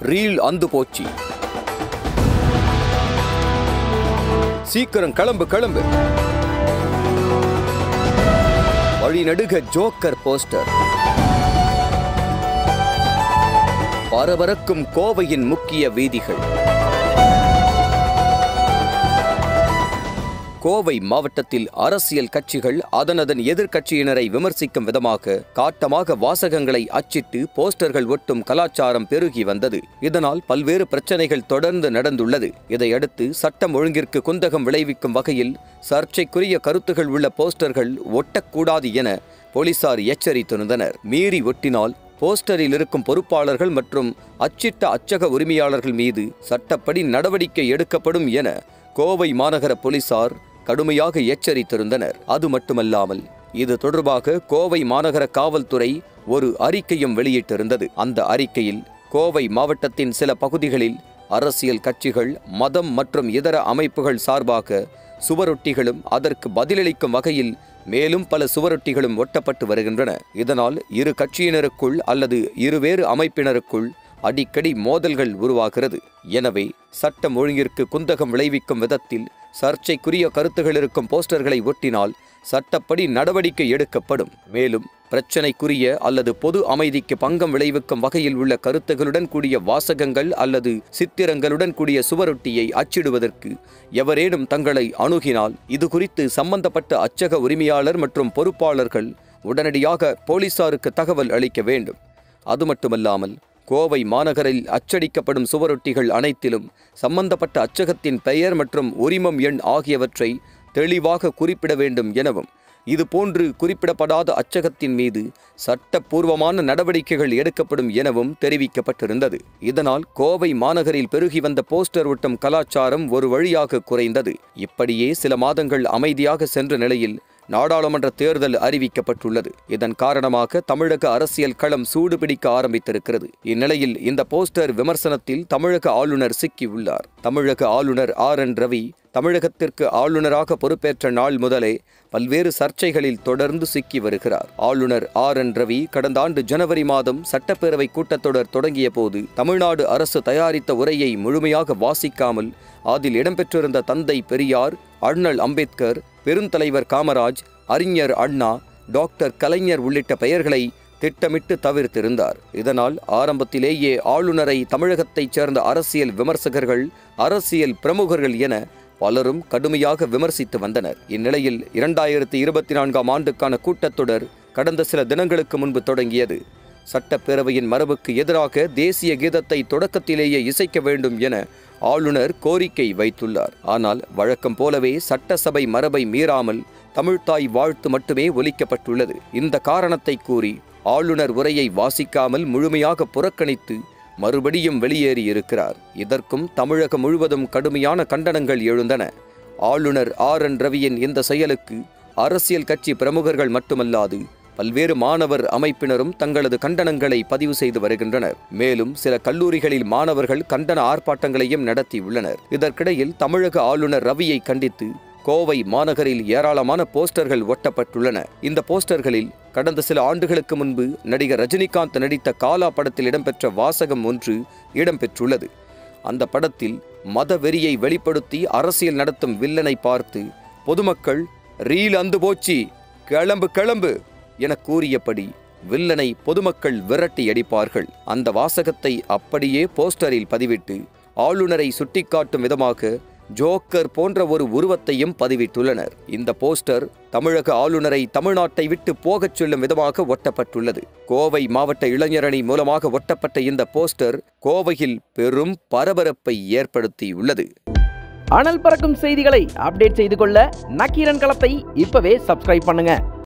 reel அந்து போச்சு சீக்கிரம் கிளம்பு கிளம்பு வழிநடுக ஜோக்கர் போஸ்டர் பரபரக்கும் கோவையின் முக்கிய வீதிகள் கோவை மாவட்டத்தில் அரசியல் கட்சிகள் அதனதன் எதிர்க்கட்சியினரை விமர்சிக்கும் விதமாக காட்டமாக வாசகங்களை அச்சிட்டு போஸ்டர்கள் ஒட்டும் கலாச்சாரம் பெருகி வந்தது இதனால் பல்வேறு பிரச்சனைகள் தொடர்ந்து நடந்துள்ளது இதையடுத்து சட்டம் ஒழுங்கிற்கு குந்தகம் விளைவிக்கும் வகையில் சர்ச்சைக்குரிய கருத்துகள் உள்ள போஸ்டர்கள் ஒட்டக்கூடாது என போலீசார் எச்சரித்திருந்தனர் மீறி ஒட்டினால் போஸ்டரில் இருக்கும் பொறுப்பாளர்கள் மற்றும் அச்சிட்ட அச்சக உரிமையாளர்கள் மீது சட்டப்படி நடவடிக்கை எடுக்கப்படும் என கோவை மாநகர போலீசார் கடுமையாக எச்சரித்திருந்தனர் அது மட்டுமல்லாமல் இது தொடர்பாக கோவை மாநகர காவல்துறை ஒரு அறிக்கையும் வெளியிட்டிருந்தது அந்த அறிக்கையில் கோவை மாவட்டத்தின் சில பகுதிகளில் அரசியல் கட்சிகள் மதம் மற்றும் இதர அமைப்புகள் சார்பாக சுவரொட்டிகளும் அதற்கு பதிலளிக்கும் வகையில் மேலும் பல சுவரொட்டிகளும் ஒட்டப்பட்டு வருகின்றன இதனால் இரு கட்சியினருக்குள் அல்லது இருவேறு அமைப்பினருக்குள் அடிக்கடி மோதல்கள் உருவாகிறது எனவே சட்டம் ஒழுங்கிற்கு குந்தகம் விளைவிக்கும் விதத்தில் சர்ச்சைக்குரிய கருத்துகள் இருக்கும் போஸ்டர்களை ஒட்டினால் சட்டப்படி நடவடிக்கை எடுக்கப்படும் மேலும் பிரச்சனைக்குரிய அல்லது பொது அமைதிக்கு பங்கம் விளைவிக்கும் வகையில் உள்ள கருத்துகளுடன் கூடிய வாசகங்கள் அல்லது சித்திரங்களுடன் கூடிய சுவரொட்டியை அச்சிடுவதற்கு எவரேனும் தங்களை அணுகினால் இது குறித்து சம்பந்தப்பட்ட அச்சக உரிமையாளர் மற்றும் பொறுப்பாளர்கள் உடனடியாக போலீசாருக்கு தகவல் அளிக்க வேண்டும் அது மட்டுமல்லாமல் கோவை மாநகரில் அச்சடிக்கப்படும் சுவரொட்டிகள் அனைத்திலும் சம்பந்தப்பட்ட அச்சகத்தின் பெயர் மற்றும் உரிமம் எண் ஆகியவற்றை தெளிவாக குறிப்பிட வேண்டும் எனவும் இதுபோன்று குறிப்பிடப்படாத அச்சகத்தின் மீது சட்டப்பூர்வமான நடவடிக்கைகள் எடுக்கப்படும் எனவும் தெரிவிக்கப்பட்டிருந்தது இதனால் கோவை மாநகரில் பெருகி வந்த போஸ்டர் ஒட்டும் கலாச்சாரம் ஒரு வழியாக குறைந்தது இப்படியே சில மாதங்கள் அமைதியாக சென்ற நிலையில் நாடாளுமன்ற தேர்தல் அறிவிக்கப்பட்டுள்ளது இதன் காரணமாக தமிழக அரசியல் களம் சூடுபிடிக்க ஆரம்பித்திருக்கிறது இந்நிலையில் இந்த போஸ்டர் விமர்சனத்தில் தமிழக ஆளுநர் சிக்கியுள்ளார் தமிழக ஆளுநர் ஆர் என் ரவி தமிழகத்திற்கு ஆளுநராக பொறுப்பேற்ற நாள் முதலே பல்வேறு சர்ச்சைகளில் தொடர்ந்து சிக்கி வருகிறார் ஆளுநர் ஆர் என் ரவி கடந்த ஆண்டு ஜனவரி மாதம் சட்டப்பேரவை கூட்டத்தொடர் தொடங்கிய போது தமிழ்நாடு அரசு தயாரித்த உரையை முழுமையாக வாசிக்காமல் அதில் இடம்பெற்றிருந்த தந்தை பெரியார் அண்ணல் அம்பேத்கர் பெருந்தலைவர் காமராஜ் அறிஞர் அண்ணா டாக்டர் கலைஞர் உள்ளிட்ட பெயர்களை திட்டமிட்டு தவிர்த்திருந்தார் இதனால் ஆரம்பத்திலேயே ஆளுநரை தமிழகத்தைச் சேர்ந்த அரசியல் விமர்சகர்கள் அரசியல் பிரமுகர்கள் என பலரும் கடுமையாக விமர்சித்து வந்தனர் இந்நிலையில் இரண்டாயிரத்தி இருபத்தி நான்காம் ஆண்டுக்கான கூட்டத்தொடர் கடந்த சில தினங்களுக்கு முன்பு தொடங்கியது சட்டப்பேரவையின் மரபுக்கு எதிராக தேசிய கீதத்தை தொடக்கத்திலேயே இசைக்க வேண்டும் என ஆளுநர் கோரிக்கை வைத்துள்ளார் ஆனால் வழக்கம் போலவே சட்டசபை மரபை மீறாமல் தமிழ்த்தாய் வாழ்த்து மட்டுமே ஒலிக்கப்பட்டுள்ளது இந்த காரணத்தை கூறி ஆளுநர் உரையை வாசிக்காமல் முழுமையாக புறக்கணித்து மறுபடியும் வெளியேறியிருக்கிறார் இதற்கும் தமிழகம் முழுவதும் கடுமையான கண்டனங்கள் எழுந்தன ஆளுநர் ஆர் என் ரவியின் இந்த செயலுக்கு அரசியல் கட்சி பிரமுகர்கள் மட்டுமல்லாது பல்வேறு மாணவர் அமைப்பினரும் தங்களது கண்டனங்களை பதிவு செய்து வருகின்றனர் மேலும் சில கல்லூரிகளில் மாணவர்கள் கண்டன ஆர்ப்பாட்டங்களையும் நடத்தியுள்ளனர் இதற்கிடையில் தமிழக ஆளுநர் ரவியை கண்டித்து கோவை மாநகரில் ஏராளமான போஸ்டர்கள் ஒட்டப்பட்டுள்ளன இந்த போஸ்டர்களில் கடந்த சில ஆண்டுகளுக்கு முன்பு நடிகர் ரஜினிகாந்த் நடித்த காலா படத்தில் இடம்பெற்ற வாசகம் ஒன்று இடம்பெற்றுள்ளது அந்த படத்தில் மத வெறியை வெளிப்படுத்தி அரசியல் நடத்தும் வில்லனை பார்த்து பொதுமக்கள் ரீல் அந்து போச்சி கிளம்பு கிளம்பு என கூறியபடி வில்லனை பொதுமக்கள் விரட்டி அடிப்பார்கள் அந்த வாசகத்தை அப்படியே போஸ்டரில் பதிவிட்டு ஆளுநரை சுட்டிக்காட்டும் விதமாக ஜோக்கர் போன்ற ஒரு உருவத்தையும் பதிவிட்டுள்ளனர் இந்த போஸ்டர் தமிழக ஆளுநரை தமிழ்நாட்டை விட்டு போகச் சொல்லும் விதமாக ஒட்டப்பட்டுள்ளது கோவை மாவட்ட இளைஞரணி மூலமாக ஒட்டப்பட்ட இந்த போஸ்டர் கோவையில் பெரும் பரபரப்பை ஏற்படுத்தியுள்ளது அனல் பறக்கும் செய்திகளை அப்டேட் செய்து கொள்ள நக்கீரன் களத்தை இப்பவே சப்ஸ்கிரைப் பண்ணுங்க